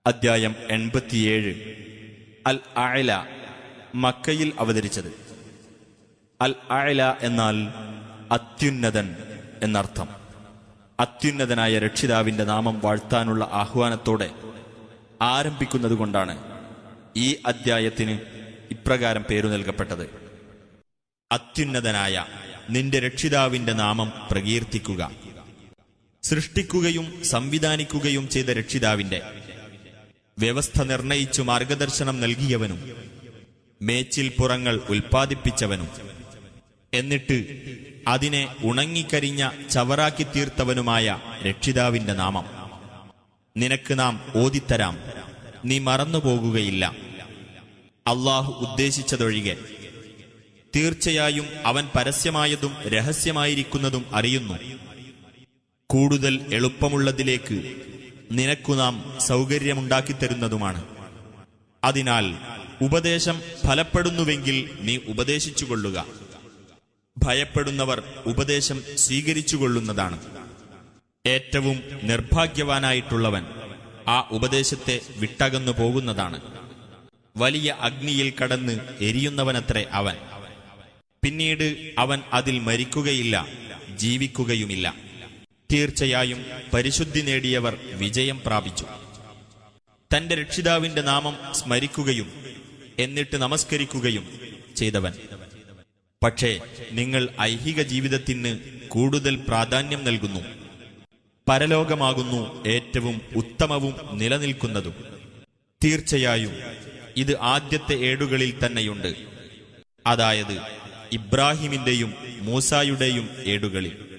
അദ്ധ്യായം എൺപത്തിയേഴ് അൽ അയല മക്കയിൽ അവതരിച്ചത് അൽ അയല എന്നാൽ അത്യുന്നതൻ എന്നർത്ഥം അത്യുന്നതനായ രക്ഷിതാവിന്റെ നാമം വാഴ്ത്താനുള്ള ആഹ്വാനത്തോടെ ആരംഭിക്കുന്നതുകൊണ്ടാണ് ഈ അദ്ധ്യായത്തിന് ഇപ്രകാരം പേരു നൽകപ്പെട്ടത് അത്യുന്നതനായ നിന്റെ രക്ഷിതാവിന്റെ നാമം പ്രകീർത്തിക്കുക സൃഷ്ടിക്കുകയും സംവിധാനിക്കുകയും ചെയ്ത രക്ഷിതാവിന്റെ വ്യവസ്ഥ നിർണയിച്ചു മാർഗദർശനം നൽകിയവനും മേച്ചിൽ പുറങ്ങൾ ഉൽപ്പാദിപ്പിച്ചവനും എന്നിട്ട് അതിനെ ഉണങ്ങിക്കരിഞ്ഞ ചവറാക്കി തീർത്തവനുമായ രക്ഷിതാവിന്റെ നാമം നിനക്ക് നാം ഓതിത്തരാം നീ മറന്നുപോകുകയില്ല അള്ളാഹു ഉദ്ദേശിച്ചതൊഴികെ തീർച്ചയായും അവൻ പരസ്യമായതും രഹസ്യമായിരിക്കുന്നതും അറിയുന്നു കൂടുതൽ എളുപ്പമുള്ളതിലേക്ക് നിനക്കു നാം സൗകര്യമുണ്ടാക്കിത്തരുന്നതുമാണ് അതിനാൽ ഉപദേശം ഫലപ്പെടുന്നുവെങ്കിൽ നീ ഉപദേശിച്ചുകൊള്ളുക ഭയപ്പെടുന്നവർ ഉപദേശം സ്വീകരിച്ചുകൊള്ളുന്നതാണ് ഏറ്റവും നിർഭാഗ്യവാനായിട്ടുള്ളവൻ ആ ഉപദേശത്തെ വിട്ടകന്നു പോകുന്നതാണ് വലിയ അഗ്നിയിൽ കടന്ന് എരിയുന്നവനത്രേ അവൻ പിന്നീട് അവൻ അതിൽ മരിക്കുകയില്ല ജീവിക്കുകയുമില്ല തീർച്ചയായും പരിശുദ്ധി നേടിയവർ വിജയം പ്രാപിച്ചു തന്റെ രക്ഷിതാവിന്റെ നാമം സ്മരിക്കുകയും എന്നിട്ട് നമസ്കരിക്കുകയും ചെയ്തവൻ പക്ഷേ നിങ്ങൾ ഐഹിക ജീവിതത്തിന് കൂടുതൽ പ്രാധാന്യം നൽകുന്നു പരലോകമാകുന്നു ഏറ്റവും ഉത്തമവും നിലനിൽക്കുന്നതും തീർച്ചയായും ഇത് ആദ്യത്തെ ഏടുകളിൽ തന്നെയുണ്ട് അതായത് ഇബ്രാഹിമിന്റെയും മൂസായുടെയും ഏടുകളിൽ